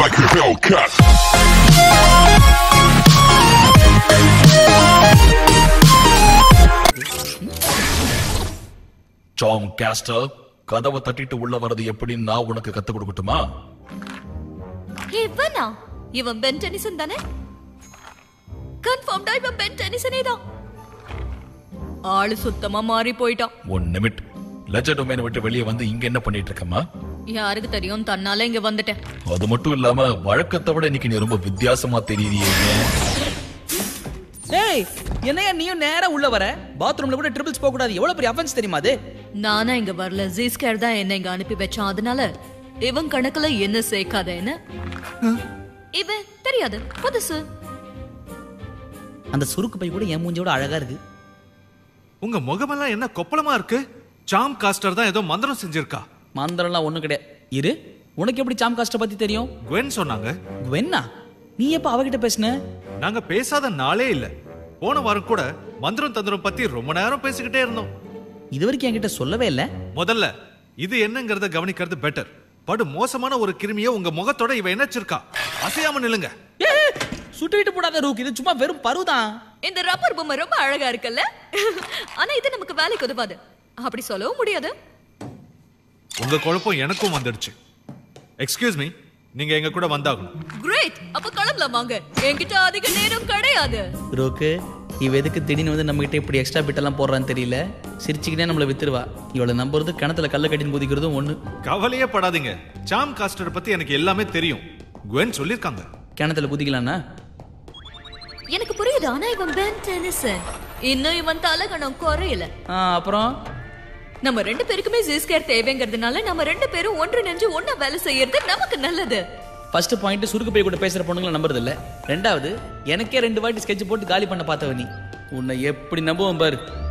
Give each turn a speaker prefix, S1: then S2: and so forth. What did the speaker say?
S1: like a Hellcat.
S2: ஜாம் கேஸ்டர் கதவை தட்டிட்டு உள்ள வர்றது எப்படின்னு நான் உனக்கு கத்து கொடுக்கட்டுமா
S3: இவனா இவன் பென் டெனிசன் தானே கன்ஃபார்ம்டா இவன் பென் டெனிசனே தான் ஆளு சுத்தமா மாறி போயிட்டான்
S2: ஒன் நிமிட் லெஜர் டொமைனை விட்டு வெளியே வந்து இங்க என்ன பண்ணிட்டு இருக்கமா
S3: யாருக்கு தெரியும் தன்னால இங்க வந்துட்டேன்
S2: அது மட்டும் இல்லாம வழக்கத்தை விட இன்னைக்கு நீ ரொம்ப வித்தியாசமா தெரியறியே ஏன்?
S4: டேய் என்னையா நீயும் நேரா உள்ள வர பாத்ரூம்ல கூட ட்ரிபிள்ஸ் போக கூடாது எவ்வளவு பெரிய அஃபென்ஸ் தெரியுமா அது
S3: நானா இங்க வரல ஜீஸ்கேர் தான் என்ன இங்க அனுப்பி வச்சான் அதனால இவன் கணக்குல என்ன சேர்க்காத என்ன இவன் தெரியாது புதுசு
S4: அந்த சுருக்கு பை கூட என் மூஞ்சியோட அழகா இருக்கு
S5: உங்க முகமெல்லாம் என்ன கொப்பளமா இருக்கு சாம் காஸ்டர் தான் ஏதோ மந்திரம் செஞ்சிருக்கா
S4: மந்திரம்லாம் ஒண்ணும் கிடையாது இரு உனக்கு எப்படி சாம் காஸ்ட பத்தி தெரியும்
S5: குவென் சொன்னாங்க
S4: குவென்னா நீ எப்ப அவகிட்ட பேசுன
S5: நாங்க பேசாத நாளே இல்ல போன வாரம் கூட மந்திரம் தந்திரம் பத்தி ரொம்ப நேரம் பேசிக்கிட்டே இருந்தோம்
S4: இது வரைக்கும் என்கிட்ட சொல்லவே இல்ல
S5: முதல்ல இது என்னங்கறத கவனிக்கிறது பெட்டர் படு மோசமான ஒரு கிருமியை உங்க முகத்தோட இவ இணைச்சிருக்கா அசையாம நில்லுங்க
S4: சுட்டுக்கிட்டு போடாத ரூக் இது சும்மா வெறும் பருதான்
S3: இந்த ரப்பர் பொம்மை ரொம்ப அழகா இருக்குல்ல ஆனா இது நமக்கு வேலைக்கு உதவாது அப்படி சொல்லவும் முடியாது
S5: உங்க குழப்பம் எனக்கும் வந்துடுச்சு எக்ஸ்கியூஸ் மீ நீங்க எங்க கூட வந்தாகணும்
S3: கிரேட் அப்ப கிளம்பலாம் வாங்க என்கிட்ட அதிக நேரம் கிடையாது
S4: ரோக்கு இவ எதுக்கு திடீர்னு வந்து நம்ம கிட்ட இப்படி எக்ஸ்ட்ரா பிட் எல்லாம் போடுறான்னு தெரியல சிரிச்சுக்கிட்டே நம்மள வித்துருவா இவளை நம்புறது கிணத்துல கல்ல கட்டின்னு குதிக்கிறதும் ஒண்ணு
S5: கவலையே படாதீங்க சாம் காஸ்டர் பத்தி எனக்கு எல்லாமே தெரியும் குவென் சொல்லிருக்காங்க
S4: கிணத்துல குதிக்கலாம்னா
S3: எனக்கு புரியுது ஆனா இவன் பென் டெனிசன் இன்னும் இவன் தலகணம் குறையல
S4: ஆ, அப்புறம்
S3: நம்ம ரெண்டு பேருக்குமே ஜிஸ்கேர் தேவைங்கிறதுனால நம்ம ரெண்டு பேரும் ஒன்று நெஞ்சு ஒண்ணா வேலை செய்யறது நமக்கு நல்லது
S4: ஃபர்ஸ்ட் பாயிண்ட் சுருக்கு பை கூட பேசுற பொண்ணுங்களை நம்புறது இல்ல ரெண்டாவது எனக்கே ரெண்டு வாட்டி ஸ்கெட்ச் போட்டு காலி பண்ண பார்த்தவ நீ உன்னை எப்படி நம்புவோம் பாரு